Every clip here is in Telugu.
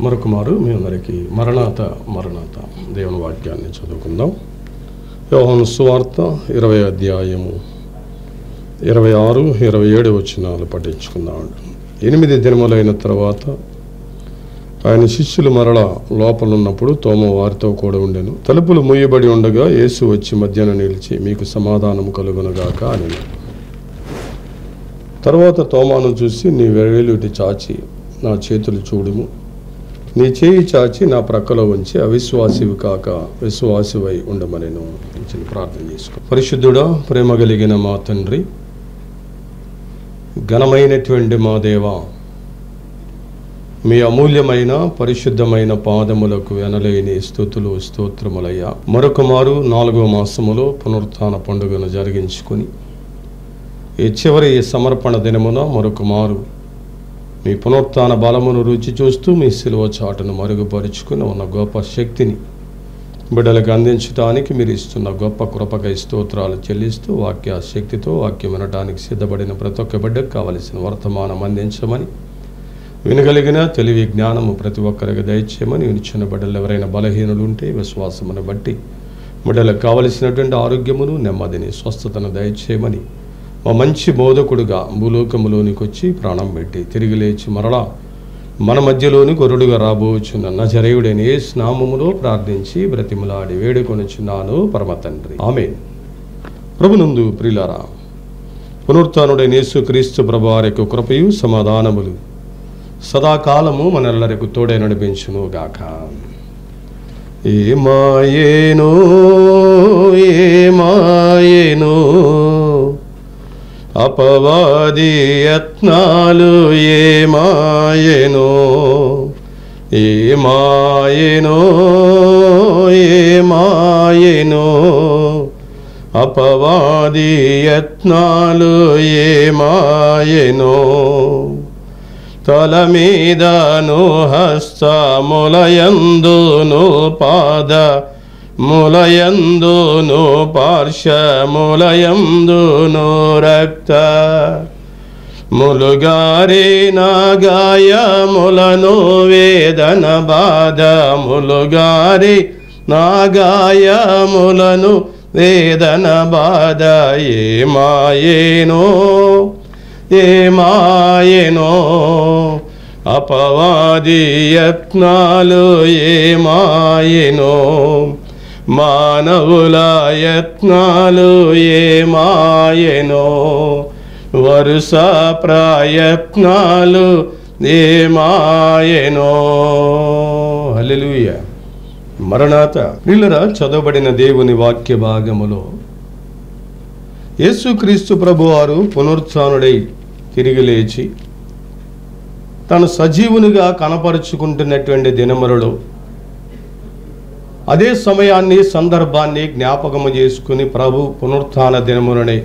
మరొక మారు మీ అందరికీ మరణాత మరణాత దేవుని వాక్యాన్ని చదువుకుందాం యోహాను సువార్త ఇరవై అధ్యాయము ఇరవై ఆరు ఇరవై ఏడు వచ్చినాలు పఠించుకుందాం ఎనిమిది దినములైన తర్వాత ఆయన శిష్యులు మరల లోపలున్నప్పుడు తోమ వారితో కూడా ఉండెను తలుపులు మూయబడి ఉండగా యేసు వచ్చి మధ్యన నిలిచి మీకు సమాధానం కలుగునగాక అని తర్వాత తోమాను చూసి నీ వేలుటి చాచి నా చేతులు చూడుము నీ చేయి చాచి నా ప్రక్కలో ఉంచి అవిశ్వాసివి కాక విశ్వాసివై ఉండమని నేను ప్రార్థన చేసుకో పరిశుద్ధుడా ప్రేమ కలిగిన మా తండ్రి ఘనమైనటువంటి మా దేవా మీ అమూల్యమైన పరిశుద్ధమైన పాదములకు ఎనలేని స్థుతులు స్తోత్రములయ్యా మరొక మారు నాలుగో మాసములో పునరుత్థాన పండుగను జరిగించుకుని ఈ చివరి ఈ సమర్పణ దినమున మరొక మారు మీ పునరుత్థాన బలమును రుచి చూస్తూ మీ సిలువ చాటును మరుగుపరుచుకుని ఉన్న గొప్ప శక్తిని బిడ్డలకు అందించడానికి మీరు ఇస్తున్న గొప్ప కృపకై స్తోత్రాలు చెల్లిస్తూ వాక్య శక్తితో వాక్యం వినటానికి సిద్ధపడిన ప్రతి ఒక్క బిడ్డకు కావలసిన వర్తమానం అందించమని వినగలిగిన తెలివి జ్ఞానము ప్రతి ఒక్కరికి దయచేయమని వినిచిన బిడ్డలు ఎవరైనా బలహీనులు ఉంటే విశ్వాసమును బట్టి బిడ్డలకు కావలసినటువంటి ఆరోగ్యమును నెమ్మదిని స్వస్థతను దయచేయమని మా మంచి బోధకుడుగా భూలోకములోనికి వచ్చి ప్రాణం పెట్టి తిరిగి లేచి మరలా మన మధ్యలోని గొర్రుడుగా రాబోచున్న నజరేయుడైన ఏ స్నామములో ప్రార్థించి బ్రతిమలాడి వేడుకొనుచున్నాను పరమ తండ్రి ఆమె ప్రభునందు ప్రిలారా పునరుత్నుడైన యేసు క్రీస్తు ప్రభువారికి కృపయు సమాధానములు సదాకాలము మనెల్లరకు తోడే నడిపించును గాక ఏమాయేనో ఏమాయేనో అపవాది యత్నాలు ఏమాయేనో ఏమాయేనో ఏమాయేనో అపవాది యత్నాలు ఏమాయేనో తల మీదను హస్తములయందును పాద ములయందును పార్శ్వములయందును రక్త ములుగారిన గాయములను వేదన బాధ ములుగారి నా గాయములను వేదన బాధ ఏమాయేనో ఏమాయేనో అపవాది యత్నాలు ఏమాయేనో మానవుల యత్నాలు ఏమాయేనో వరుస ప్రయత్నాలు ఏమాయేనో హల్లెలూయ మరణాత వీళ్ళరా చదవబడిన దేవుని వాక్య భాగములో యేసుక్రీస్తు ప్రభువారు పునరుత్డై తిరిగి లేచి తను సజీవునిగా కనపరుచుకుంటున్నటువంటి దినములలో అదే సమయాన్ని సందర్భాన్ని జ్ఞాపకము చేసుకుని ప్రభు పునరుత్థాన దినములనే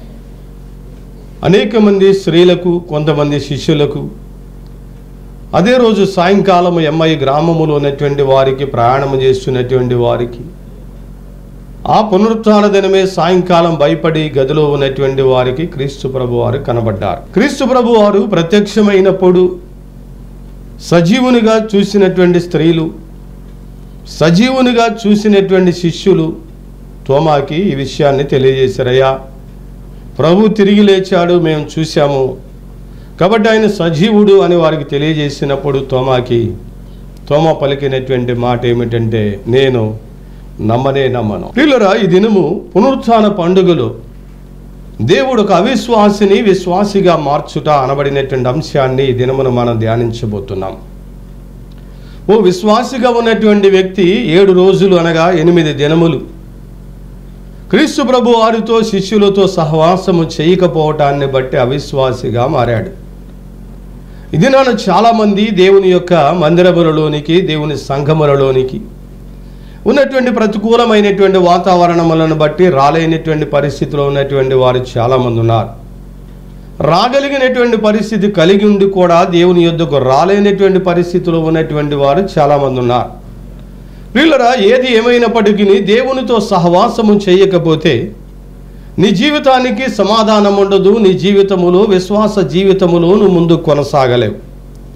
అనేక మంది స్త్రీలకు కొంతమంది శిష్యులకు అదే రోజు సాయంకాలం ఎంఐ గ్రామములో ఉన్నటువంటి వారికి ప్రయాణం చేస్తున్నటువంటి వారికి ఆ పునరుత్థాన దినమే సాయంకాలం భయపడి గదిలో ఉన్నటువంటి వారికి క్రీస్తు ప్రభు వారు కనబడ్డారు క్రీస్తు ప్రభు వారు ప్రత్యక్షమైనప్పుడు సజీవునిగా చూసినటువంటి స్త్రీలు సజీవునిగా చూసినటువంటి శిష్యులు తోమాకి ఈ విషయాన్ని తెలియజేశారయ్యా ప్రభు తిరిగి లేచాడు మేము చూశాము కాబట్టి ఆయన సజీవుడు అని వారికి తెలియజేసినప్పుడు తోమాకి తోమ పలికినటువంటి మాట ఏమిటంటే నేను నమ్మనే నమ్మను ప్రియులరా ఈ దినము పునరుత్థాన పండుగలో దేవుడు ఒక అవిశ్వాసిని విశ్వాసిగా మార్చుట అనబడినటువంటి అంశాన్ని ఈ దినమును మనం ధ్యానించబోతున్నాం ఓ విశ్వాసిగా ఉన్నటువంటి వ్యక్తి ఏడు రోజులు అనగా ఎనిమిది దినములు క్రీస్తు ప్రభు వారితో శిష్యులతో సహవాసము చేయకపోవటాన్ని బట్టి అవిశ్వాసిగా మారాడు ఇది నాన్న చాలామంది దేవుని యొక్క మందిరములలోనికి దేవుని సంఘములలోనికి ఉన్నటువంటి ప్రతికూలమైనటువంటి వాతావరణములను బట్టి రాలేనటువంటి పరిస్థితిలో ఉన్నటువంటి వారు చాలామంది ఉన్నారు రాగలిగినటువంటి పరిస్థితి కలిగి ఉండి కూడా దేవుని యొద్దకు రాలేనటువంటి పరిస్థితిలో ఉన్నటువంటి వారు చాలామంది ఉన్నారు వీళ్ళరా ఏది ఏమైనప్పటికీ దేవునితో సహవాసము చేయకపోతే నీ జీవితానికి సమాధానం ఉండదు నీ జీవితములో విశ్వాస జీవితములో నువ్వు ముందు కొనసాగలేవు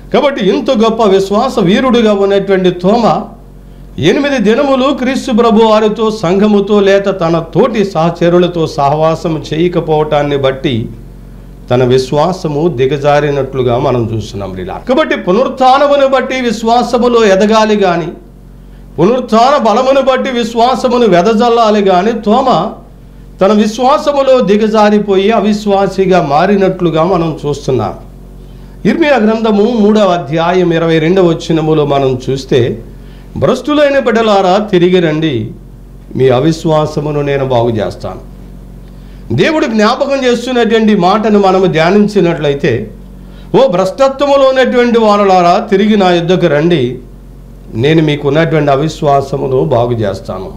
కాబట్టి ఇంత గొప్ప విశ్వాస వీరుడుగా ఉన్నటువంటి తోమ ఎనిమిది దినములు క్రీస్తు ప్రభు వారితో సంఘముతో లేక తన తోటి సహచరులతో సహవాసం చేయకపోవటాన్ని బట్టి తన విశ్వాసము దిగజారినట్లుగా మనం చూస్తున్నాం ఇలా కాబట్టి పునరుత్నమును బట్టి విశ్వాసములో ఎదగాలి గాని పునరుత్న బలమును బట్టి విశ్వాసమును వెదజల్లాలి గాని తోమ తన విశ్వాసములో దిగజారిపోయి అవిశ్వాసిగా మారినట్లుగా మనం చూస్తున్నాం ఇర్మియా గ్రంథము మూడవ అధ్యాయం ఇరవై రెండవ వచ్చినములో మనం చూస్తే భ్రష్టులైన బిడ్డలారా తిరిగి రండి మీ అవిశ్వాసమును నేను బాగు చేస్తాను దేవుడు జ్ఞాపకం చేస్తున్నటువంటి మాటను మనము ధ్యానించినట్లయితే ఓ భ్రష్టత్వములో ఉన్నటువంటి వారులారా తిరిగి నా యుద్ధకు రండి నేను మీకు ఉన్నటువంటి అవిశ్వాసమును బాగు చేస్తాను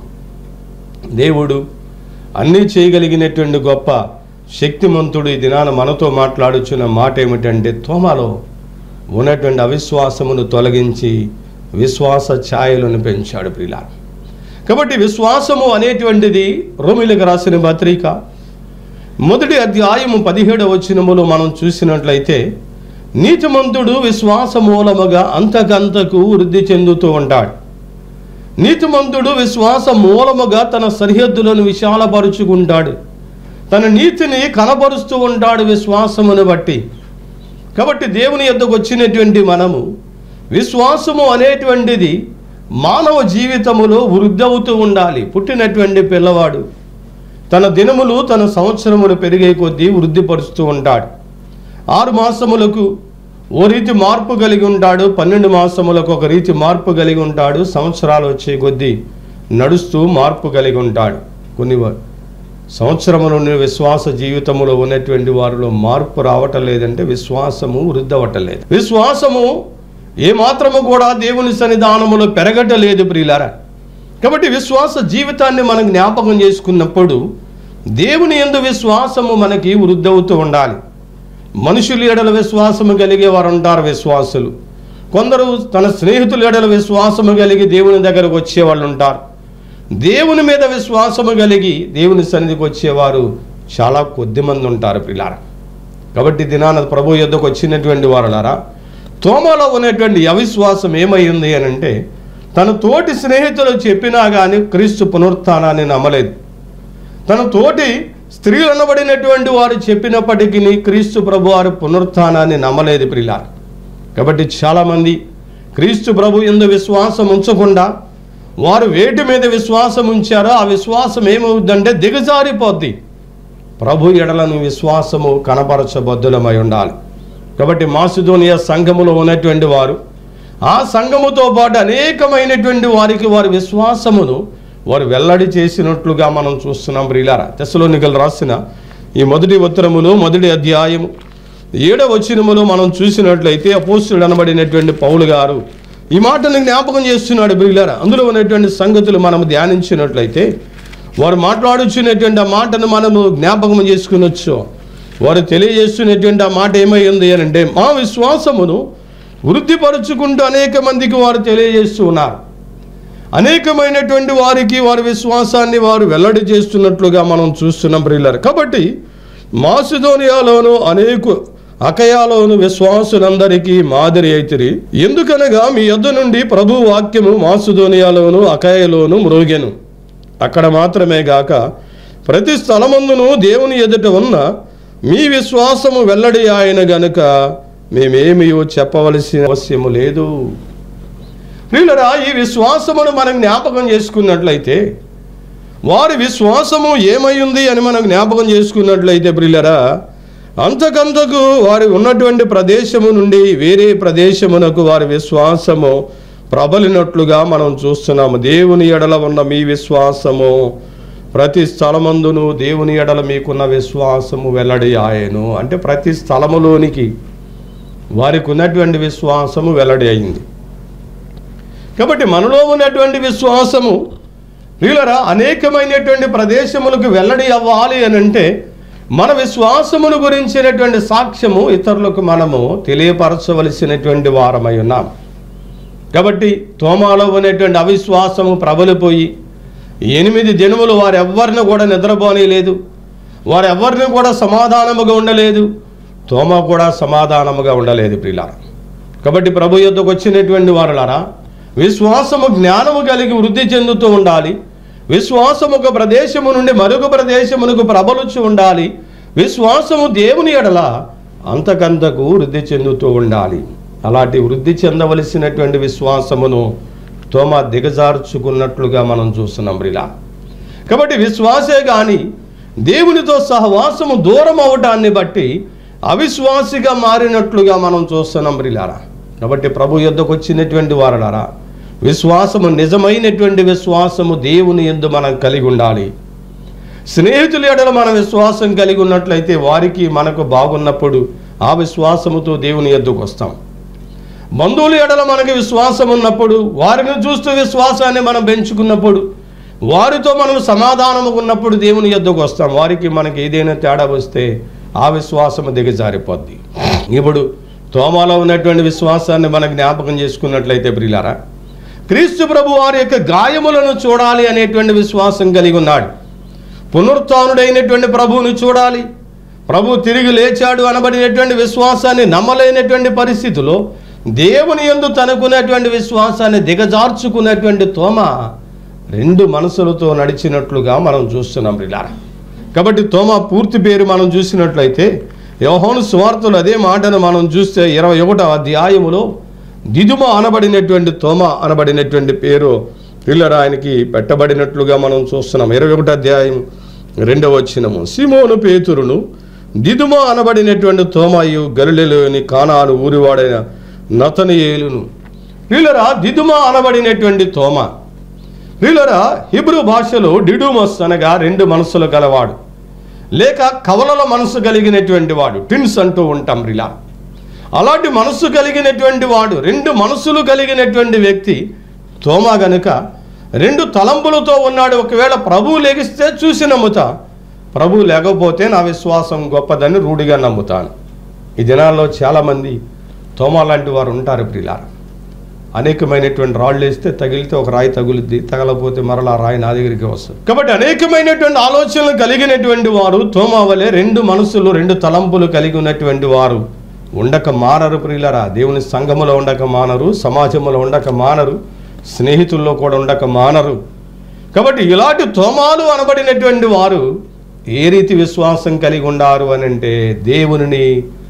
దేవుడు అన్నీ చేయగలిగినటువంటి గొప్ప శక్తిమంతుడు ఈ దినాన మనతో మాట్లాడుచున్న మాట ఏమిటంటే తోమలో ఉన్నటువంటి అవిశ్వాసమును తొలగించి విశ్వాస ఛాయలను పెంచాడు ప్రిలా కాబట్టి విశ్వాసము అనేటువంటిది రోమిలకు రాసిన పత్రిక మొదటి అధ్యాయము పదిహేడవ వచనములో మనం చూసినట్లయితే నీతిమంతుడు విశ్వాస మూలముగా అంతకంతకు వృద్ధి చెందుతూ ఉంటాడు నీతిమంతుడు విశ్వాస మూలముగా తన సరిహద్దులను విశాలపరుచుకుంటాడు తన నీతిని కనపరుస్తూ ఉంటాడు విశ్వాసమును బట్టి కాబట్టి దేవుని యొద్దకు వచ్చినటువంటి మనము విశ్వాసము అనేటువంటిది మానవ జీవితములో వృద్ధవుతూ ఉండాలి పుట్టినటువంటి పిల్లవాడు తన దినములు తన సంవత్సరములు పెరిగే కొద్దీ వృద్ధిపరుస్తూ ఉంటాడు ఆరు మాసములకు ఓ రీతి మార్పు కలిగి ఉంటాడు పన్నెండు మాసములకు ఒక రీతి మార్పు కలిగి ఉంటాడు సంవత్సరాలు వచ్చే కొద్దీ నడుస్తూ మార్పు కలిగి ఉంటాడు కొన్ని వా- సంవత్సరముల నుండి విశ్వాస జీవితములో ఉన్నటువంటి వారిలో మార్పు రావటం లేదంటే విశ్వాసము వృద్ధవటం లేదు విశ్వాసము ఏ మాత్రము కూడా దేవుని సన్నిధానములో పెరగటలేదు ప్రియులారా కాబట్టి విశ్వాస జీవితాన్ని మనం జ్ఞాపకం చేసుకున్నప్పుడు దేవుని ఎందు విశ్వాసము మనకి వృద్ధవుతూ ఉండాలి మనుషులు ఎడల విశ్వాసము కలిగే వారు ఉంటారు విశ్వాసులు కొందరు తన స్నేహితుల ఎడల విశ్వాసము కలిగి దేవుని దగ్గరకు వచ్చే వాళ్ళు ఉంటారు దేవుని మీద విశ్వాసము కలిగి దేవుని సన్నిధికి వచ్చేవారు చాలా కొద్ది మంది ఉంటారు పిల్లారా కాబట్టి దినాన ప్రభు యొద్దకు వచ్చినటువంటి వారులారా తోమలో ఉన్నటువంటి అవిశ్వాసం ఏమైంది అని అంటే తన తోటి స్నేహితులు చెప్పినా కానీ క్రీస్తు పునరుత్థానాన్ని నమ్మలేదు తన తోటి స్త్రీలు అనబడినటువంటి వారు చెప్పినప్పటికీ క్రీస్తు ప్రభు వారి పునరుత్థానాన్ని నమ్మలేదు ప్రిలార్ కాబట్టి చాలామంది క్రీస్తు ప్రభు ఎందు విశ్వాసం ఉంచకుండా వారు వేటి మీద విశ్వాసం ఉంచారో ఆ విశ్వాసం ఏమవుద్దంటే దిగజారిపోద్ది ప్రభు ఎడలను విశ్వాసము కనపరచబద్దులమై ఉండాలి కాబట్టి మాసిదోనియా సంఘములో ఉన్నటువంటి వారు ఆ సంఘముతో పాటు అనేకమైనటువంటి వారికి వారి విశ్వాసమును వారు వెల్లడి చేసినట్లుగా మనం చూస్తున్నాం ప్రియులారా తెసలోనికలు రాసిన ఈ మొదటి ఉత్తరములో మొదటి అధ్యాయము ఏడవ వచనములో మనం చూసినట్లయితే అపోస్తుడు అనబడినటువంటి పౌలు గారు ఈ మాటను జ్ఞాపకం చేస్తున్నాడు ప్రియులారా అందులో ఉన్నటువంటి సంగతులు మనం ధ్యానించినట్లయితే వారు మాట్లాడుచున్నటువంటి ఆ మాటను మనము జ్ఞాపకం చేసుకునొచ్చు వారు తెలియజేస్తున్నటువంటి ఆ మాట ఏమైంది అని అంటే మా విశ్వాసమును వృద్ధిపరుచుకుంటూ అనేక మందికి వారు తెలియజేస్తూ ఉన్నారు అనేకమైనటువంటి వారికి వారి విశ్వాసాన్ని వారు వెల్లడి చేస్తున్నట్లుగా మనం చూస్తున్నాం ప్రియులారు కాబట్టి మాసిదోనియాలోను అనేక అకయాలోను విశ్వాసులందరికీ మాదిరి అయితిరి ఎందుకనగా మీ యొద్ద నుండి ప్రభు వాక్యము మాసుదోనియాలోను అకయలోను మ్రోగెను అక్కడ మాత్రమే గాక ప్రతి స్థలమందును దేవుని ఎదుట ఉన్న మీ విశ్వాసము వెల్లడి ఆయన గనుక మేమేమీ చెప్పవలసిన అవశ్యము లేదు ప్రియులరా ఈ విశ్వాసమును మనం జ్ఞాపకం చేసుకున్నట్లయితే వారి విశ్వాసము ఏమైంది అని మనం జ్ఞాపకం చేసుకున్నట్లయితే ప్రియులరా అంతకంతకు వారి ఉన్నటువంటి ప్రదేశము నుండి వేరే ప్రదేశమునకు వారి విశ్వాసము ప్రబలినట్లుగా మనం చూస్తున్నాము దేవుని ఎడల ఉన్న మీ విశ్వాసము ప్రతి స్థలమందును దేవుని ఎడల మీకున్న విశ్వాసము వెల్లడి ఆయను అంటే ప్రతి స్థలములోనికి వారికి ఉన్నటువంటి విశ్వాసము వెల్లడి అయింది కాబట్టి మనలో ఉన్నటువంటి విశ్వాసము ప్రియులరా అనేకమైనటువంటి ప్రదేశములకు వెల్లడి అవ్వాలి అని అంటే మన విశ్వాసమును గురించినటువంటి సాక్ష్యము ఇతరులకు మనము తెలియపరచవలసినటువంటి వారమై ఉన్నాం కాబట్టి తోమాలో ఉన్నటువంటి అవిశ్వాసము ప్రబలిపోయి ఎనిమిది దినములు వారెవ్వరిని కూడా నిద్రపోనీయలేదు వారెవ్వరిని కూడా సమాధానముగా ఉండలేదు తోమ కూడా సమాధానముగా ఉండలేదు ప్రియులారా కాబట్టి ప్రభు యొద్దకు వచ్చినటువంటి వారులారా విశ్వాసము జ్ఞానము కలిగి వృద్ధి చెందుతూ ఉండాలి విశ్వాసము ఒక ప్రదేశము నుండి మరొక ప్రదేశమునకు ప్రబలుచు ఉండాలి విశ్వాసము దేవుని ఎడల అంతకంతకు వృద్ధి చెందుతూ ఉండాలి అలాంటి వృద్ధి చెందవలసినటువంటి విశ్వాసమును తోమ దిగజార్చుకున్నట్లుగా మనం చూస్తున్నాం ఇలా కాబట్టి విశ్వాసే కానీ దేవునితో సహవాసము దూరం అవటాన్ని బట్టి అవిశ్వాసిగా మారినట్లుగా మనం చూస్తున్నాం ప్రిలారా కాబట్టి ప్రభు యొద్దకు వచ్చినటువంటి వారలారా విశ్వాసము నిజమైనటువంటి విశ్వాసము దేవుని ఎందు మనం కలిగి ఉండాలి స్నేహితుల ఎడల మన విశ్వాసం కలిగి ఉన్నట్లయితే వారికి మనకు బాగున్నప్పుడు ఆ విశ్వాసముతో దేవుని ఎద్దుకు వస్తాం బంధువుల ఎడల మనకి విశ్వాసం ఉన్నప్పుడు వారిని చూస్తూ విశ్వాసాన్ని మనం పెంచుకున్నప్పుడు వారితో మనం సమాధానము ఉన్నప్పుడు దేవుని ఎద్దుకు వస్తాం వారికి మనకి ఏదైనా తేడా వస్తే ఆ విశ్వాసము దిగజారిపోద్ది ఇప్పుడు తోమాలో ఉన్నటువంటి విశ్వాసాన్ని మనం జ్ఞాపకం చేసుకున్నట్లయితే ప్రియులారా క్రీస్తు ప్రభు వారి యొక్క గాయములను చూడాలి అనేటువంటి విశ్వాసం కలిగి ఉన్నాడు పునరుత్డైనటువంటి ప్రభువుని చూడాలి ప్రభు తిరిగి లేచాడు అనబడినటువంటి విశ్వాసాన్ని నమ్మలేనటువంటి పరిస్థితిలో దేవుని యందు తనకున్నటువంటి విశ్వాసాన్ని దిగజార్చుకున్నటువంటి తోమ రెండు మనసులతో నడిచినట్లుగా మనం చూస్తున్నాం రిలారా కాబట్టి తోమ పూర్తి పేరు మనం చూసినట్లయితే యోహోను స్వార్థులు అదే మాటను మనం చూస్తే ఇరవై ఒకటో అధ్యాయములో దిదుమ అనబడినటువంటి తోమ అనబడినటువంటి పేరు పిల్లర ఆయనకి పెట్టబడినట్లుగా మనం చూస్తున్నాం ఇరవై ఒకటో అధ్యాయం రెండవ వచ్చినము సిమోను పేతురును దిదుమ అనబడినటువంటి తోమాయు గలిలోని కానాను ఊరివాడైన నతనియేలును వీళ్ళరా దిదుమ అనబడినటువంటి తోమ వీళ్ళరా హిబ్రూ భాషలో డిడుమస్ అనగా రెండు మనసులు గలవాడు లేక కవలల మనసు కలిగినటువంటి వాడు ట్విన్స్ అంటూ ఉంటాం రిలా అలాంటి మనస్సు కలిగినటువంటి వాడు రెండు మనసులు కలిగినటువంటి వ్యక్తి తోమా గనుక రెండు తలంపులతో ఉన్నాడు ఒకవేళ ప్రభువు లెగిస్తే చూసి నమ్ముతా ప్రభువు లేకపోతే నా విశ్వాసం గొప్పదని రూఢిగా నమ్ముతాను ఈ దినాల్లో చాలామంది తోమా లాంటి వారు ఉంటారు ప్రిలారా అనేకమైనటువంటి రాళ్ళు వేస్తే తగిలితే ఒక రాయి తగులుద్ది తగలపోతే మరలా ఆ రాయి నా దగ్గరికి వస్తుంది కాబట్టి అనేకమైనటువంటి ఆలోచనలు కలిగినటువంటి వారు తోమా వలె రెండు మనసులు రెండు తలంపులు కలిగి ఉన్నటువంటి వారు ఉండక మానరు ప్రియులరా దేవుని సంఘములో ఉండక మానరు సమాజంలో ఉండక మానరు స్నేహితుల్లో కూడా ఉండక మానరు కాబట్టి ఇలాంటి తోమాలు అనబడినటువంటి వారు ఏ రీతి విశ్వాసం కలిగి ఉన్నారు అని అంటే దేవునిని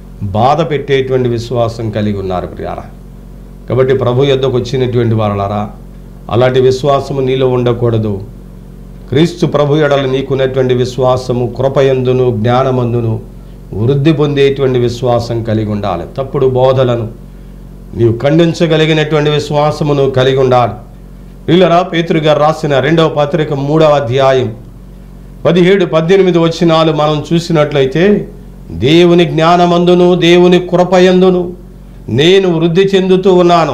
బాధ పెట్టేటువంటి విశ్వాసం కలిగి ఉన్నారు ప్రియారా కాబట్టి ప్రభు యొద్దకు వచ్చినటువంటి వారలారా అలాంటి విశ్వాసము నీలో ఉండకూడదు క్రీస్తు ప్రభు ఎడల నీకున్నటువంటి విశ్వాసము కృపయందును జ్ఞానమందును వృద్ధి పొందేటువంటి విశ్వాసం కలిగి ఉండాలి తప్పుడు బోధలను నీవు ఖండించగలిగినటువంటి విశ్వాసమును కలిగి ఉండాలి వీళ్ళరా పేతురు గారు రాసిన రెండవ పత్రిక మూడవ అధ్యాయం పదిహేడు పద్దెనిమిది వచ్చినాలు మనం చూసినట్లయితే దేవుని జ్ఞానమందును దేవుని కృపయందును నేను వృద్ధి చెందుతూ ఉన్నాను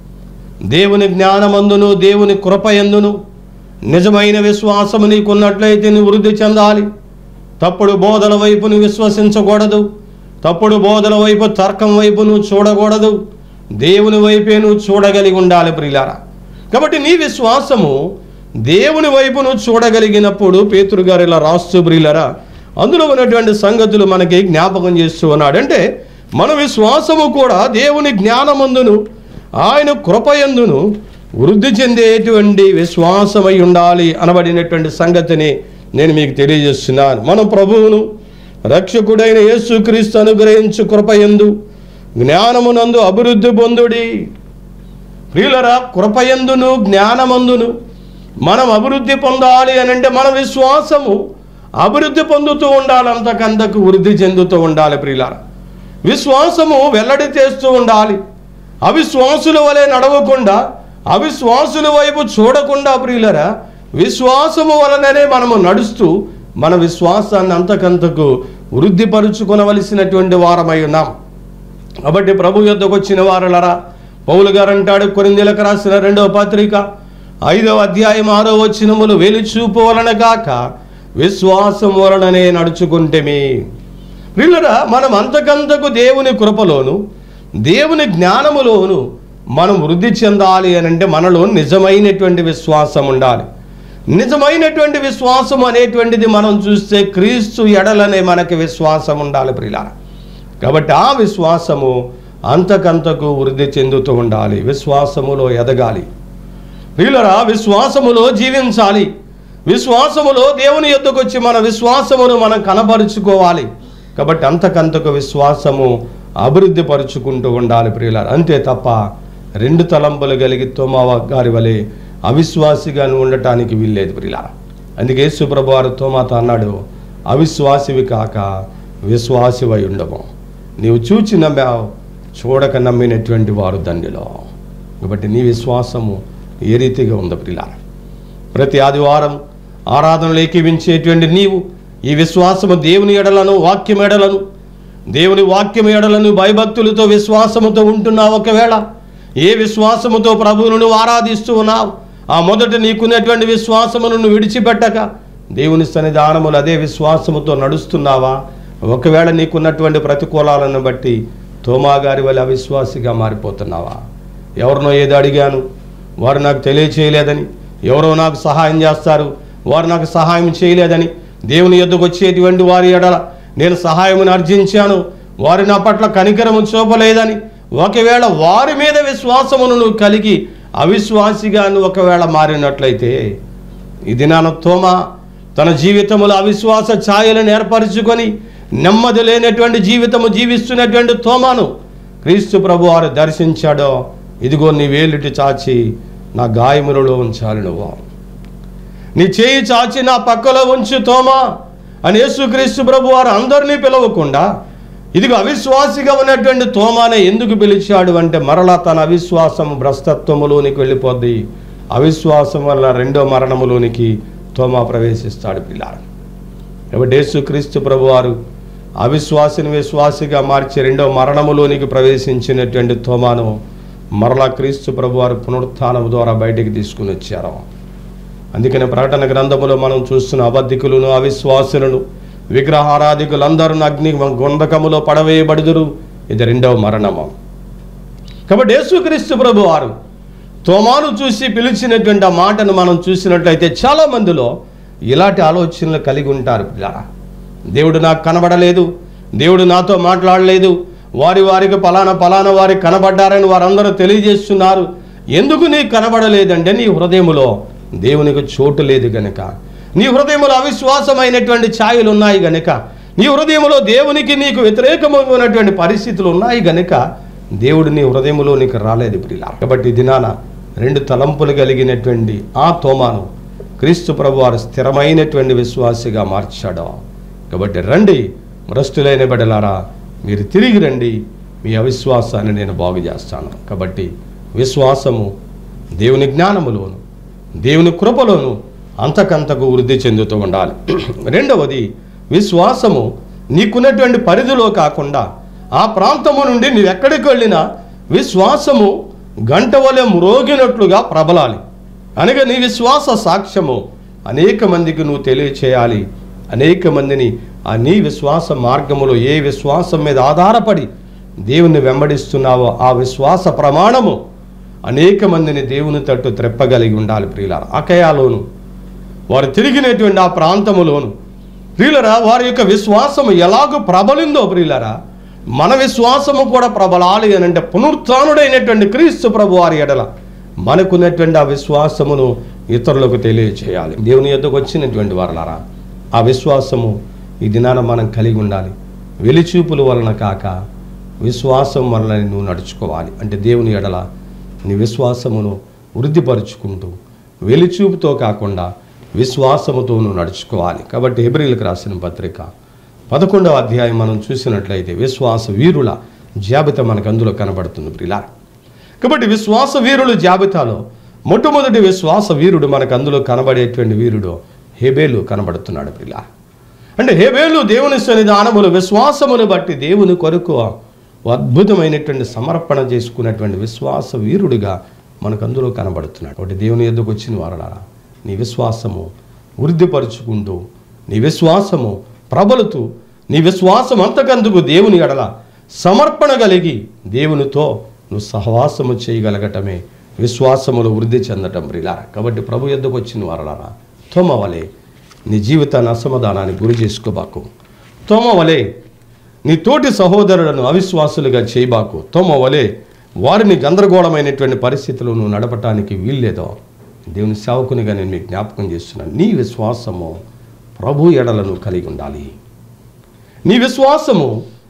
దేవుని జ్ఞానమందును దేవుని కృపయందును నిజమైన విశ్వాసము నీకున్నట్లయితే నువ్వు వృద్ధి చెందాలి తప్పుడు బోధల వైపు నువ్వు విశ్వసించకూడదు తప్పుడు బోధల వైపు తర్కం వైపు నువ్వు చూడకూడదు దేవుని వైపే నువ్వు చూడగలిగి ఉండాలి ప్రియులారా కాబట్టి నీ విశ్వాసము దేవుని వైపు నువ్వు చూడగలిగినప్పుడు పేతురు గారు ఇలా రాస్తూ ప్రియులరా అందులో ఉన్నటువంటి సంగతులు మనకి జ్ఞాపకం చేస్తూ ఉన్నాడు అంటే మన విశ్వాసము కూడా దేవుని జ్ఞానమందును ఆయన కృపయందును వృద్ధి చెందేటువంటి విశ్వాసమై ఉండాలి అనబడినటువంటి సంగతిని నేను మీకు తెలియజేస్తున్నాను మన ప్రభువును రక్షకుడైన యేసుక్రీస్తు అనుగ్రహించు కృపయందు జ్ఞానమునందు అభివృద్ధి పొందుడి ప్రియులరా కృపయందును జ్ఞానమందును మనం అభివృద్ధి పొందాలి అని అంటే మన విశ్వాసము అభివృద్ధి పొందుతూ ఉండాలి అంతకంతకు వృద్ధి చెందుతూ ఉండాలి ప్రియులారా విశ్వాసము వెల్లడి చేస్తూ ఉండాలి అవిశ్వాసుల వలె నడవకుండా అవిశ్వాసుల వైపు చూడకుండా ప్రియులరా విశ్వాసము వలననే మనము నడుస్తూ మన విశ్వాసాన్ని అంతకంతకు వృద్ధిపరుచుకొనవలసినటువంటి వారమై ఉన్నాం కాబట్టి ప్రభు యొద్దకు వచ్చిన వారులరా పౌలు గారు అంటాడు కొరిందెలకు రాసిన రెండవ పత్రిక ఐదవ అధ్యాయం ఆరో వచ్చినములు వెలుచూపు వలన గాక విశ్వాసం వలననే నడుచుకుంటేమి వీళ్ళరా మనం అంతకంతకు దేవుని కృపలోను దేవుని జ్ఞానములోను మనం వృద్ధి చెందాలి అని అంటే మనలో నిజమైనటువంటి విశ్వాసం ఉండాలి నిజమైనటువంటి విశ్వాసం అనేటువంటిది మనం చూస్తే క్రీస్తు ఎడలనే మనకి విశ్వాసం ఉండాలి ప్రియులారా కాబట్టి ఆ విశ్వాసము అంతకంతకు వృద్ధి చెందుతూ ఉండాలి విశ్వాసములో ఎదగాలి ప్రియులరా విశ్వాసములో జీవించాలి విశ్వాసములో దేవుని యొద్దకు వచ్చి మన విశ్వాసమును మనం కనబరుచుకోవాలి కాబట్టి అంతకంతకు విశ్వాసము అభివృద్ధి పరుచుకుంటూ ఉండాలి ప్రియులారా అంతే తప్ప రెండు తలంపులు కలిగి తోమావ గారి వలె అవిశ్వాసిగా ఉండటానికి వీల్లేదు ప్రియులారా అందుకే యేసుప్రభు వారు తోమాతో అన్నాడు అవిశ్వాసివి కాక విశ్వాసివై ఉండము నీవు చూచి నమ్మావు చూడక నమ్మినటువంటి వారు దండిలో కాబట్టి నీ విశ్వాసము ఏ రీతిగా ఉందో ప్రియులారా ప్రతి ఆదివారం ఆరాధనలు ఏకీవించేటువంటి నీవు ఈ విశ్వాసము దేవుని ఎడలను వాక్యం ఎడలను దేవుని వాక్యం ఎడలను భయభక్తులతో విశ్వాసముతో ఉంటున్నావు ఒకవేళ ఏ విశ్వాసముతో ప్రభువును నువ్వు ఆరాధిస్తూ ఉన్నావు ఆ మొదట నీకున్నటువంటి విశ్వాసమును నువ్వు విడిచిపెట్టక దేవుని సన్నిధానములు అదే విశ్వాసముతో నడుస్తున్నావా ఒకవేళ నీకున్నటువంటి ప్రతికూలాలను బట్టి తోమా గారి వల్ల అవిశ్వాసిగా మారిపోతున్నావా ఎవరినో ఏదో అడిగాను వారు నాకు తెలియచేయలేదని ఎవరో నాకు సహాయం చేస్తారు వారు నాకు సహాయం చేయలేదని దేవుని ఎద్దుకు వచ్చేటువంటి వారి ఎడల నేను సహాయమును అర్జించాను వారి నా పట్ల కనికరము చూపలేదని ఒకవేళ వారి మీద విశ్వాసమును నువ్వు కలిగి అవిశ్వాసిగా నువ్వు ఒకవేళ మారినట్లయితే ఈ దినాన తోమ తన జీవితములో అవిశ్వాస ఛాయలను ఏర్పరచుకొని నెమ్మది లేనటువంటి జీవితము జీవిస్తున్నటువంటి తోమాను క్రీస్తు ప్రభు వారు దర్శించాడో ఇదిగో నీ వేలుటి చాచి నా గాయములలో ఉంచాలి నువ్వు నీ చేయి చాచి నా పక్కలో ఉంచు తోమా అని యేసుక్రీస్తు ప్రభు వారు అందరినీ పిలవకుండా ఇదిగో అవిశ్వాసిగా ఉన్నటువంటి తోమానే ఎందుకు పిలిచాడు అంటే మరలా తన అవిశ్వాసం భ్రష్టత్వములోనికి వెళ్ళిపోద్ది అవిశ్వాసం వల్ల రెండో మరణములోనికి తోమా ప్రవేశిస్తాడు పిల్లారు కాబట్టి యేసుక్రీస్తు ప్రభు వారు అవిశ్వాసిని విశ్వాసిగా మార్చి రెండో మరణములోనికి ప్రవేశించినటువంటి తోమాను మరలా క్రీస్తు ప్రభు వారు పునరుత్థానం ద్వారా బయటికి తీసుకుని వచ్చారు అందుకని ప్రకటన గ్రంథములో మనం చూస్తున్న అబద్ధికులను అవిశ్వాసులను విగ్రహారాధికులందరూ అగ్ని గుండకములో పడవేయబడుదురు ఇది రెండవ మరణము కాబట్టి యేసుక్రీస్తు ప్రభు వారు తోమాను చూసి పిలిచినటువంటి ఆ మాటను మనం చూసినట్లయితే చాలా మందిలో ఇలాంటి ఆలోచనలు కలిగి ఉంటారు పిల్లరా దేవుడు నాకు కనబడలేదు దేవుడు నాతో మాట్లాడలేదు వారి వారికి పలానా పలానా వారికి కనబడ్డారని వారందరూ తెలియజేస్తున్నారు ఎందుకు నీకు కనబడలేదంటే నీ హృదయములో దేవునికి చోటు లేదు గనుక నీ హృదయములో అవిశ్వాసమైనటువంటి ఛాయలు ఉన్నాయి గనుక నీ హృదయములో దేవునికి నీకు వ్యతిరేకమైనటువంటి పరిస్థితులు ఉన్నాయి గనుక దేవుడు నీ హృదయములో నీకు రాలేదు ప్రియులా కాబట్టి ఈ దినాన రెండు తలంపులు కలిగినటువంటి ఆ తోమాను క్రీస్తు ప్రభు వారు స్థిరమైనటువంటి విశ్వాసిగా మార్చాడు కాబట్టి రండి భ్రష్టులైన బిడ్డలారా మీరు తిరిగి రండి మీ అవిశ్వాసాన్ని నేను బాగు చేస్తాను కాబట్టి విశ్వాసము దేవుని జ్ఞానములోను దేవుని కృపలోను అంతకంతకు వృద్ధి చెందుతూ ఉండాలి రెండవది విశ్వాసము నీకున్నటువంటి పరిధిలో కాకుండా ఆ ప్రాంతము నుండి నువ్వు ఎక్కడికి వెళ్ళినా విశ్వాసము గంట వలె మ్రోగినట్లుగా ప్రబలాలి అనగా నీ విశ్వాస సాక్ష్యము అనేక మందికి నువ్వు తెలియచేయాలి అనేక మందిని ఆ నీ విశ్వాస మార్గములో ఏ విశ్వాసం మీద ఆధారపడి దేవుని వెంబడిస్తున్నావో ఆ విశ్వాస ప్రమాణము అనేక మందిని దేవుని తట్టు త్రెప్పగలిగి ఉండాలి ప్రియులారా అకయాలోను వారు తిరిగినటువంటి ఆ ప్రాంతములోను ప్రియులరా వారి యొక్క విశ్వాసము ఎలాగో ప్రబలిందో ప్రియులరా మన విశ్వాసము కూడా ప్రబలాలి అని అంటే పునరుత్నుడైనటువంటి క్రీస్తు ప్రభు వారి ఎడల మనకున్నటువంటి ఆ విశ్వాసమును ఇతరులకు తెలియచేయాలి దేవుని యొద్దకు వచ్చినటువంటి వారలారా ఆ విశ్వాసము ఈ దినాన మనం కలిగి ఉండాలి వెలిచూపుల వలన కాక విశ్వాసం వలన నువ్వు నడుచుకోవాలి అంటే దేవుని ఎడల నీ విశ్వాసమును వృద్ధిపరుచుకుంటూ వెలిచూపుతో కాకుండా విశ్వాసముతో నువ్వు నడుచుకోవాలి కాబట్టి హెబ్రిలకు రాసిన పత్రిక పదకొండవ అధ్యాయం మనం చూసినట్లయితే విశ్వాస వీరుల జాబితా మనకు అందులో కనబడుతుంది ప్రిలా కాబట్టి విశ్వాస వీరుల జాబితాలో మొట్టమొదటి విశ్వాస వీరుడు మనకు అందులో కనబడేటువంటి వీరుడు హెబేలు కనబడుతున్నాడు ప్రిలా అంటే హేబేలు దేవుని సన్నిధానములు విశ్వాసమును బట్టి దేవుని కొరకు అద్భుతమైనటువంటి సమర్పణ చేసుకున్నటువంటి విశ్వాస వీరుడిగా మనకు అందులో కనబడుతున్నాడు ఒకటి దేవుని ఎద్దుకు వచ్చిన వారలారా నీ విశ్వాసము వృద్ధిపరుచుకుంటూ నీ విశ్వాసము ప్రబలుతూ నీ విశ్వాసం అంతకందుకు దేవుని ఎడల సమర్పణ కలిగి దేవునితో నువ్వు సహవాసము చేయగలగటమే విశ్వాసములు వృద్ధి చెందటం ప్రిలారా కాబట్టి ప్రభు ఎద్దుకు వచ్చిన వారలారా తోమ వలె నీ జీవితాన్ని అసమాధానానికి గురి చేసుకోబాకు తోమ వలె నీ తోటి సహోదరులను అవిశ్వాసులుగా చేయబాకు తోమ వలె వారిని గందరగోళమైనటువంటి పరిస్థితులు నువ్వు నడపటానికి వీల్లేదో దేవుని సేవకునిగా నేను మీకు జ్ఞాపకం చేస్తున్నాను నీ విశ్వాసము ప్రభు ఎడలను కలిగి ఉండాలి నీ విశ్వాసము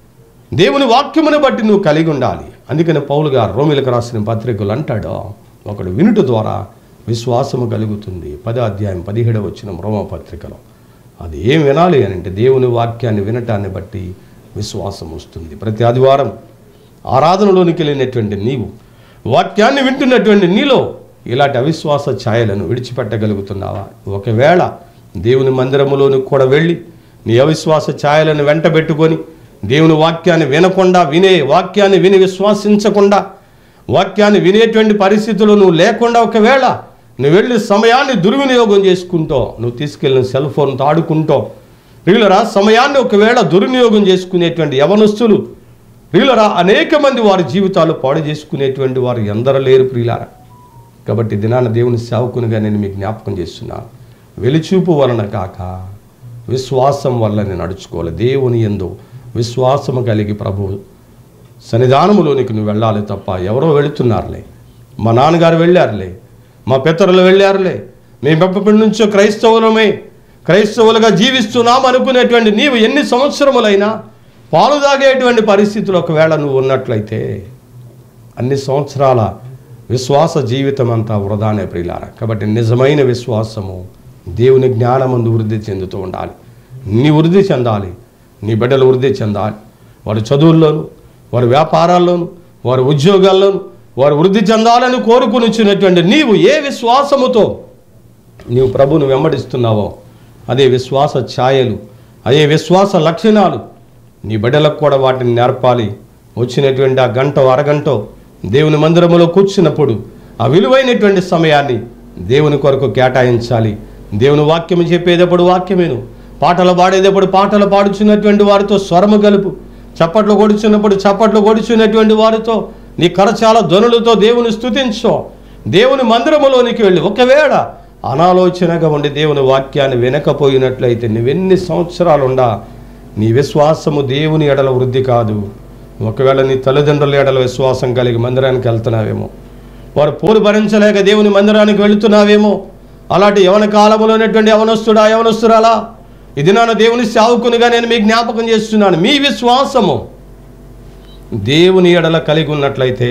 దేవుని వాక్యమును బట్టి నువ్వు కలిగి ఉండాలి అందుకని పౌలు గారు రోమిలకు రాసిన పత్రికలు అంటాడు ఒకడు వినుట ద్వారా విశ్వాసము కలుగుతుంది పదో అధ్యాయం పదిహేడవ వచ్చిన రోమ పత్రికలో అది ఏం వినాలి అని అంటే దేవుని వాక్యాన్ని వినటాన్ని బట్టి విశ్వాసం వస్తుంది ప్రతి ఆదివారం ఆరాధనలోనికి వెళ్ళినటువంటి నీవు వాక్యాన్ని వింటున్నటువంటి నీలో ఇలాంటి అవిశ్వాస ఛాయలను విడిచిపెట్టగలుగుతున్నావా ఒకవేళ దేవుని మందిరములోనికి కూడా వెళ్ళి నీ అవిశ్వాస ఛాయలను వెంటబెట్టుకొని దేవుని వాక్యాన్ని వినకుండా వినే వాక్యాన్ని విని విశ్వాసించకుండా వాక్యాన్ని వినేటువంటి పరిస్థితులు నువ్వు లేకుండా ఒకవేళ నువ్వు వెళ్ళి సమయాన్ని దుర్వినియోగం చేసుకుంటూ నువ్వు తీసుకెళ్ళిన సెల్ ఫోన్తో ఆడుకుంటూ రీలరా సమయాన్ని ఒకవేళ దుర్వినియోగం చేసుకునేటువంటి యవనస్తులు ప్రియులరా అనేక మంది వారి జీవితాలు పాడు చేసుకునేటువంటి వారు ఎందరో లేరు ప్రియులారా కాబట్టి దినాన దేవుని సేవకునిగా నేను మీకు జ్ఞాపకం చేస్తున్నాను వెలిచూపు వలన కాక విశ్వాసం వల్ల నేను నడుచుకోవాలి దేవుని ఎందు విశ్వాసము కలిగి ప్రభు సన్నిధానములోనికి నువ్వు వెళ్ళాలి తప్ప ఎవరో వెళుతున్నారులే మా నాన్నగారు వెళ్ళారులే మా పితరులు వెళ్ళారులే మేము ఎప్పటి నుంచో క్రైస్తవులమే క్రైస్తవులుగా జీవిస్తున్నాం అనుకునేటువంటి నీవు ఎన్ని సంవత్సరములైనా పాలు తాగేటువంటి పరిస్థితులు ఒకవేళ నువ్వు ఉన్నట్లయితే అన్ని సంవత్సరాల విశ్వాస జీవితం అంతా వృధానే ప్రియులారా కాబట్టి నిజమైన విశ్వాసము దేవుని జ్ఞానమందు వృద్ధి చెందుతూ ఉండాలి నీ వృద్ధి చెందాలి నీ బిడ్డలు వృద్ధి చెందాలి వారి చదువుల్లోను వారి వ్యాపారాల్లోను వారి ఉద్యోగాల్లోను వారు వృద్ధి చెందాలని కోరుకునిచ్చినటువంటి నీవు ఏ విశ్వాసముతో నీవు ప్రభువును వెంబడిస్తున్నావో అదే విశ్వాస ఛాయలు అదే విశ్వాస లక్షణాలు నీ బిడ్డలకు కూడా వాటిని నేర్పాలి వచ్చినటువంటి ఆ గంట అరగంట దేవుని మందిరములో కూర్చున్నప్పుడు ఆ విలువైనటువంటి సమయాన్ని దేవుని కొరకు కేటాయించాలి దేవుని వాక్యం చెప్పేటప్పుడు వాక్యమేను పాటలు పాడేటప్పుడు పాటలు పాడుచున్నటువంటి వారితో స్వరము గలుపు చప్పట్లు కొడుచున్నప్పుడు చప్పట్లు కొడుచున్నటువంటి వారితో నీ కరచాల ధ్వనులతో దేవుని స్తుతించో దేవుని మందిరములోనికి వెళ్ళి ఒకవేళ అనాలోచనగా ఉండి దేవుని వాక్యాన్ని వినకపోయినట్లయితే నువ్వెన్ని సంవత్సరాలుండా నీ విశ్వాసము దేవుని ఎడల వృద్ధి కాదు ఒకవేళ నీ తల్లిదండ్రుల ఎడల విశ్వాసం కలిగి మందిరానికి వెళ్తున్నావేమో వారు పోరు భరించలేక దేవుని మందిరానికి వెళుతున్నావేమో అలాంటి యవన కాలంలో ఉన్నటువంటి యవనస్తుడా యవనస్తురాలా ఇది నాన్న దేవుని సేవకునిగా నేను మీకు జ్ఞాపకం చేస్తున్నాను మీ విశ్వాసము దేవుని ఎడల కలిగి ఉన్నట్లయితే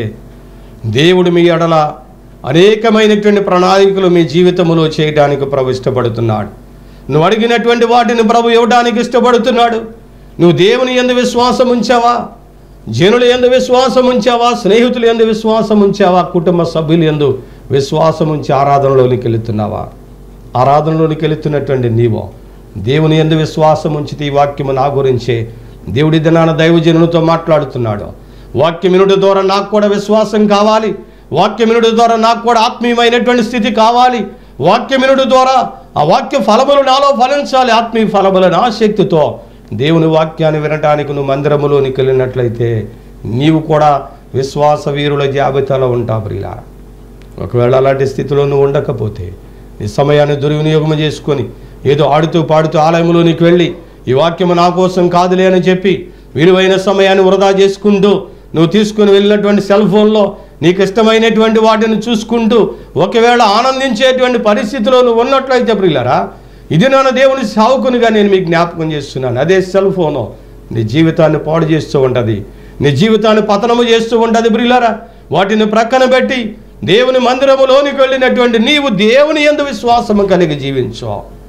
దేవుడు మీ ఎడల అనేకమైనటువంటి ప్రణాళికలు మీ జీవితంలో చేయడానికి ప్రభు ఇష్టపడుతున్నాడు నువ్వు అడిగినటువంటి వాటిని ప్రభు ఇవ్వడానికి ఇష్టపడుతున్నాడు నువ్వు దేవుని ఎందు విశ్వాసం ఉంచావా జనులు ఎందు విశ్వాసం ఉంచావా స్నేహితులు ఎందు విశ్వాసం ఉంచావా కుటుంబ సభ్యులు ఎందు విశ్వాసం ఉంచి ఆరాధనలోనికి వెళుతున్నావా ఆరాధనలోనికి వెళుతున్నటువంటి నీవో దేవుని ఎందు విశ్వాసం ఉంచితే ఈ వాక్యము నా గురించే దేవుడి దినాన దైవజనునితో మాట్లాడుతున్నాడు వాక్యమినుడి ద్వారా నాకు కూడా విశ్వాసం కావాలి వాక్యమినుడి ద్వారా నాకు కూడా ఆత్మీయమైనటువంటి స్థితి కావాలి వాక్యమినుడి ద్వారా ఆ వాక్య ఫలములు నాలో ఫలించాలి ఆత్మీయ ఫలములను ఆసక్తితో దేవుని వాక్యాన్ని వినటానికి నువ్వు మందిరములోనికి వెళ్ళినట్లయితే నీవు కూడా విశ్వాస వీరుల జాబితాలో ఉంటావు ప్రియులారా ఒకవేళ అలాంటి స్థితిలో నువ్వు ఉండకపోతే నీ సమయాన్ని దుర్వినియోగం చేసుకొని ఏదో ఆడుతూ పాడుతూ ఆలయంలోనికి వెళ్ళి ఈ వాక్యము నా కోసం కాదులే అని చెప్పి విలువైన సమయాన్ని వృధా చేసుకుంటూ నువ్వు తీసుకుని వెళ్ళినటువంటి సెల్ ఫోన్లో నీకు ఇష్టమైనటువంటి వాటిని చూసుకుంటూ ఒకవేళ ఆనందించేటువంటి పరిస్థితిలో నువ్వు ఉన్నట్లయితే ప్రియులరా ఇది నాన్న దేవుని సావుకునిగా నేను మీకు జ్ఞాపకం చేస్తున్నాను అదే సెల్ ఫోను నీ జీవితాన్ని పాడు చేస్తూ ఉంటుంది నీ జీవితాన్ని పతనము చేస్తూ ఉంటుంది ప్రియులరా వాటిని ప్రక్కన పెట్టి దేవుని మందిరములోనికి వెళ్ళినటువంటి నీవు దేవుని ఎందు విశ్వాసము కలిగి జీవించు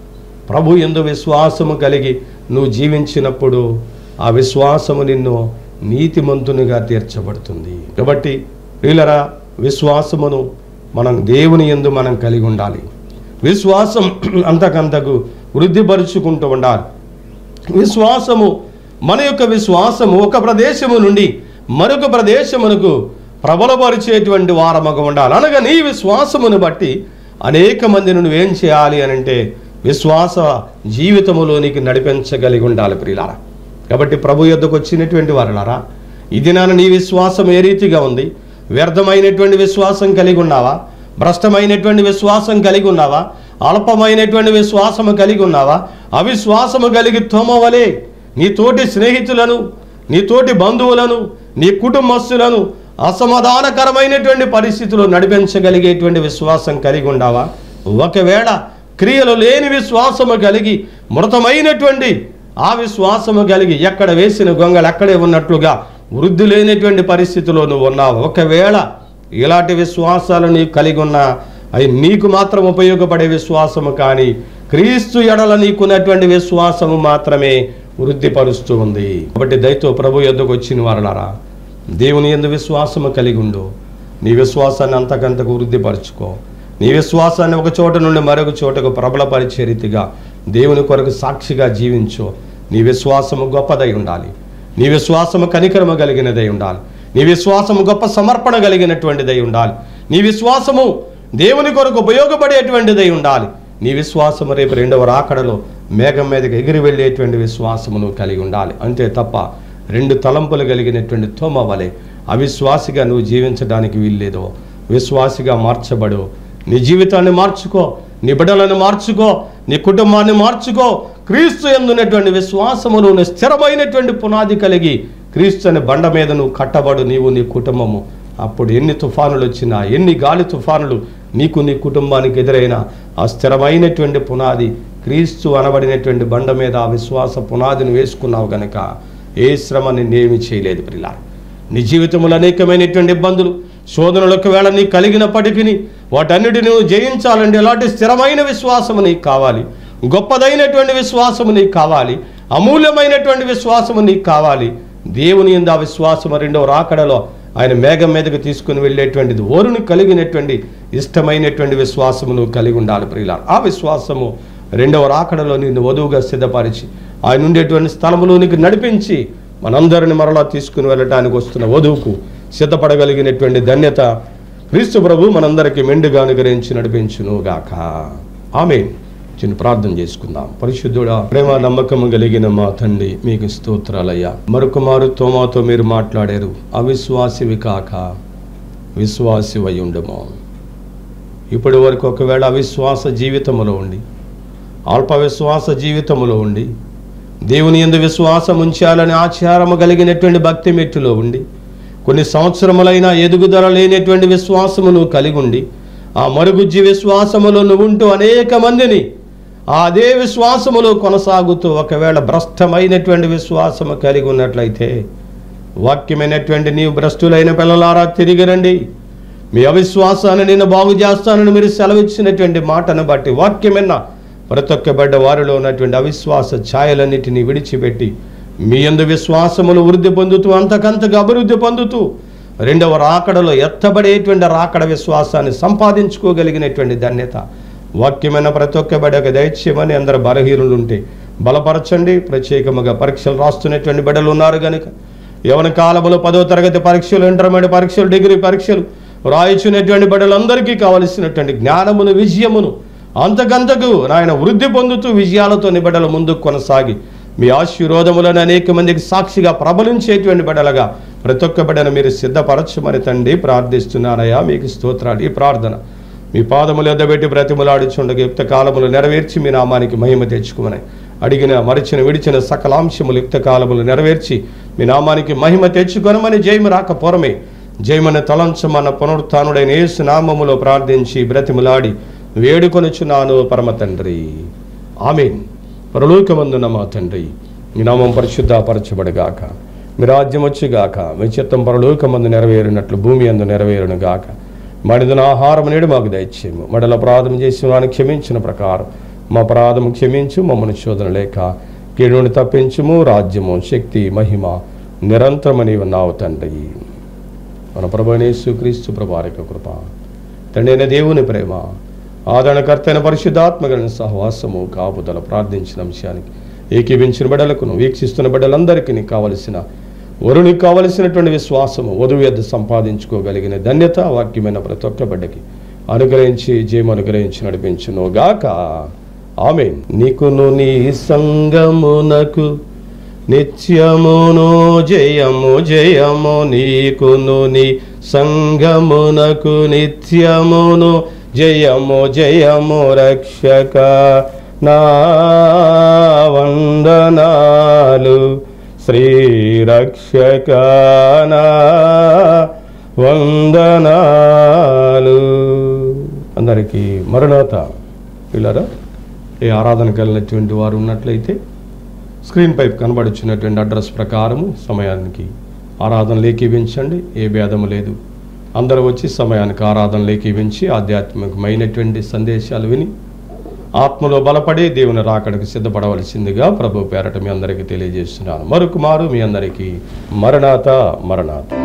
ప్రభు ఎందు విశ్వాసము కలిగి నువ్వు జీవించినప్పుడు ఆ విశ్వాసము నిన్ను నీతిమంతునిగా తీర్చబడుతుంది కాబట్టి ప్రియులరా విశ్వాసమును మనం దేవుని ఎందు మనం కలిగి ఉండాలి విశ్వాసం అంతకంతకు వృద్ధిపరుచుకుంటూ ఉండాలి విశ్వాసము మన యొక్క విశ్వాసము ఒక ప్రదేశము నుండి మరొక ప్రదేశమునకు ప్రబలపరిచేటువంటి వారమగ ఉండాలి అనగా నీ విశ్వాసమును బట్టి అనేక మందిని నువ్వేం చేయాలి అని అంటే విశ్వాస జీవితములోనికి నడిపించగలిగి ఉండాలి ప్రియులారా కాబట్టి ప్రభు యొద్దకు వచ్చినటువంటి వారులారా ఇది నాన్న నీ విశ్వాసం ఏ రీతిగా ఉంది వ్యర్థమైనటువంటి విశ్వాసం కలిగి ఉన్నావా భ్రష్టమైనటువంటి విశ్వాసం కలిగి ఉన్నావా అల్పమైనటువంటి విశ్వాసము కలిగి ఉన్నావా అవిశ్వాసము కలిగి తోమవలే నీ తోటి స్నేహితులను నీ తోటి బంధువులను నీ కుటుంబస్తులను అసమాధానకరమైనటువంటి పరిస్థితులు నడిపించగలిగేటువంటి విశ్వాసం కలిగి ఉండావా ఒకవేళ క్రియలు లేని విశ్వాసము కలిగి మృతమైనటువంటి ఆ విశ్వాసము కలిగి ఎక్కడ వేసిన గొంగలు అక్కడే ఉన్నట్లుగా వృద్ధి లేనటువంటి పరిస్థితిలో నువ్వు ఉన్నావు ఒకవేళ ఇలాంటి విశ్వాసాలు నీకు కలిగి ఉన్నా అవి నీకు మాత్రం ఉపయోగపడే విశ్వాసము కానీ క్రీస్తు ఎడల నీకున్నటువంటి విశ్వాసము మాత్రమే వృద్ధిపరుస్తూ ఉంది కాబట్టి దయతో ప్రభు యొద్దకు వచ్చిన వారలారా దేవుని ఎందు విశ్వాసము కలిగి ఉండు నీ విశ్వాసాన్ని అంతకంతకు వృద్ధిపరచుకో నీ విశ్వాసాన్ని ఒక చోట నుండి మరొక చోటకు ప్రబలపరిచే రీతిగా దేవుని కొరకు సాక్షిగా జీవించు నీ విశ్వాసము గొప్పదై ఉండాలి నీ విశ్వాసము కనికరము కలిగినదై ఉండాలి నీ విశ్వాసము గొప్ప సమర్పణ కలిగినటువంటిదై ఉండాలి నీ విశ్వాసము దేవుని కొరకు ఉపయోగపడేటువంటిదై ఉండాలి నీ విశ్వాసము రేపు రెండవ రాకడలో మేఘం మీదకి ఎగిరి వెళ్ళేటువంటి విశ్వాసమును కలిగి ఉండాలి అంతే తప్ప రెండు తలంపులు కలిగినటువంటి తోమ వలె అవిశ్వాసిగా నువ్వు జీవించడానికి వీల్లేదో విశ్వాసిగా మార్చబడు నీ జీవితాన్ని మార్చుకో నీ బిడ్డలను మార్చుకో నీ కుటుంబాన్ని మార్చుకో క్రీస్తు ఎందున్నటువంటి విశ్వాసమును నువ్వు స్థిరమైనటువంటి పునాది కలిగి క్రీస్తు అనే బండ మీద నువ్వు కట్టబడు నీవు నీ కుటుంబము అప్పుడు ఎన్ని తుఫానులు వచ్చినా ఎన్ని గాలి తుఫానులు నీకు నీ కుటుంబానికి ఎదురైన ఆ స్థిరమైనటువంటి పునాది క్రీస్తు అనబడినటువంటి బండ మీద ఆ విశ్వాస పునాదిని వేసుకున్నావు గనక ఏ శ్రమ నిన్నేమి చేయలేదు ప్రిలా నీ జీవితంలో అనేకమైనటువంటి ఇబ్బందులు శోధనలకు వేళ నీకు కలిగినప్పటికీ వాటన్నిటిని నువ్వు జయించాలంటే ఎలాంటి స్థిరమైన విశ్వాసము నీకు కావాలి గొప్పదైనటువంటి విశ్వాసము నీకు కావాలి అమూల్యమైనటువంటి విశ్వాసము నీకు కావాలి దేవుని ఎందు ఆ విశ్వాసము రెండవ రాకడలో ఆయన మేఘం మీదకు తీసుకుని వెళ్ళేటువంటిది ఓరుని కలిగినటువంటి ఇష్టమైనటువంటి విశ్వాసము నువ్వు కలిగి ఉండాలి ప్రియుల ఆ విశ్వాసము రెండవ రాకడలో నిన్ను వధువుగా సిద్ధపరిచి ఆయన ఉండేటువంటి స్థలములోనికి నడిపించి మనందరిని మరలా తీసుకుని వెళ్ళటానికి వస్తున్న వధువుకు సిద్ధపడగలిగినటువంటి ధన్యత క్రీస్తు ప్రభు మనందరికీ మెండుగా అనుగ్రహించి నడిపించును గాక ఆమె చిన్న ప్రార్థన చేసుకుందాం పరిశుద్ధుడా ప్రేమ నమ్మకము కలిగిన మా తండ్రి మీకు స్తోత్రాలయ్యా మరొక మారు తోమాతో మీరు మాట్లాడారు అవిశ్వాసివి కాక విశ్వాసి వై ఉండము ఇప్పటి వరకు ఒకవేళ అవిశ్వాస జీవితములో ఉండి అల్ప విశ్వాస జీవితములో ఉండి దేవుని ఎందు విశ్వాసం ఉంచాలని ఆచారము కలిగినటువంటి భక్తి మెట్టులో ఉండి కొన్ని సంవత్సరములైన ఎదుగుదల లేనటువంటి విశ్వాసము నువ్వు కలిగి ఉండి ఆ మరుగుజ్జి విశ్వాసములో నువ్వు ఉంటూ అనేక మందిని ఆ అదే విశ్వాసములో కొనసాగుతూ ఒకవేళ భ్రష్టమైనటువంటి విశ్వాసము కలిగి ఉన్నట్లయితే వాక్యమైనటువంటి నీవు భ్రష్టులైన పిల్లలారా తిరిగి రండి మీ అవిశ్వాసాన్ని నేను బాగు చేస్తానని మీరు సెలవిచ్చినటువంటి మాటను బట్టి వాక్యమైన ప్రతి ఒక్క బిడ్డ వారిలో ఉన్నటువంటి అవిశ్వాస ఛాయలన్నిటినీ విడిచిపెట్టి మీ యందు విశ్వాసములు వృద్ధి పొందుతూ అంతకంతగా అభివృద్ధి పొందుతూ రెండవ రాకడలో ఎత్తబడేటువంటి రాకడ విశ్వాసాన్ని సంపాదించుకోగలిగినటువంటి ధన్యత వాక్యమైన ప్రతి ఒక్క బిడ్డకు దయచేయమని అందరు బలహీనులు ఉంటే బలపరచండి ప్రత్యేకముగా పరీక్షలు రాస్తున్నటువంటి బిడ్డలు ఉన్నారు కనుక యవన కాలంలో పదో తరగతి పరీక్షలు ఇంటర్మీడియట్ పరీక్షలు డిగ్రీ పరీక్షలు రాయించినటువంటి బిడ్డలందరికీ కావలసినటువంటి జ్ఞానమును విజయమును అంతకంతకు నాయన వృద్ధి పొందుతూ విజయాలతో నిబిడల ముందుకు కొనసాగి మీ ఆశీర్వాదములను అనేక మందికి సాక్షిగా ప్రబలించేటువంటి బిడ్డలుగా ప్రతి ఒక్క బిడ్డను మీరు సిద్ధపరచమని తండ్రి ప్రార్థిస్తున్నానయ్యా మీకు స్తోత్రాలు ఈ ప్రార్థన మీ పాదములు ఎద్దబెట్టి బ్రతిమలాడుచుండగా యుక్త కాలములు నెరవేర్చి మీ నామానికి మహిమ తెచ్చుకోమని అడిగిన మరిచిన విడిచిన సకలాంశములు యుక్త కాలములు నెరవేర్చి మీ నామానికి మహిమ తెచ్చుకొనమని జయము రాకపోరమే జయమని తలంచమన్న పునరుత్నుడైన యేసు నామములో ప్రార్థించి బ్రతిమలాడి వేడుకొనుచున్నాను పరమ తండ్రి ఆమెన్ పరలోకమందున మా తండ్రి మీ నామం పరిశుద్ధపరచబడగాక మీ రాజ్యం వచ్చుగాక మీ చిత్తం పరలోకమందు నెరవేరినట్లు భూమి అందు నెరవేరును గాక మడిదిన ఆహారం నేడు మాకు దయచేయము మడల అపరాధం చేసిన వారిని క్షమించిన ప్రకారం మా అపరాధం క్షమించు మమ్మల్ని శోధన లేక కీడుని తప్పించుము రాజ్యము శక్తి మహిమ నిరంతరమని ఉన్నావు తండ్రి మన ప్రభునేసు క్రీస్తు ప్రభారిక కృప తండ్రి అయిన దేవుని ప్రేమ ఆదరణకర్తైన పరిశుద్ధాత్మగణ సహవాసము కాపుదల ప్రార్థించిన అంశానికి ఏకీభించిన బిడ్డలకును వీక్షిస్తున్న బిడ్డలందరికీ కావలసిన వరునికి కావలసినటువంటి విశ్వాసము వధువు ఎద్దు సంపాదించుకోగలిగిన ధన్యత వాక్యమైన ప్రతి ఒక్క బిడ్డకి అనుగ్రహించి జయం అనుగ్రహించి నడిపించును గాక ఆమె నీకును నీ సంగమునకు నిత్యమును జయము జయము నీకును నీ సంగమునకు నిత్యమును జయము జయము రక్షక నా వందనాలు శ్రీరక్షకానా వందనాలు అందరికీ మరణాత పిల్లరా ఏ ఆరాధనకు వెళ్ళినటువంటి వారు ఉన్నట్లయితే స్క్రీన్ పై కనబడుచున్నటువంటి అడ్రస్ ప్రకారము సమయానికి ఆరాధన లేఖించండి ఏ భేదము లేదు అందరూ వచ్చి సమయానికి ఆరాధన లేఖించి ఆధ్యాత్మికమైనటువంటి సందేశాలు విని ఆత్మలో బలపడి దేవుని రాకడకు సిద్ధపడవలసిందిగా ప్రభు పేరట మీ అందరికీ తెలియజేస్తున్నాను మరొక మారు మీ అందరికీ మరణాత మరణాత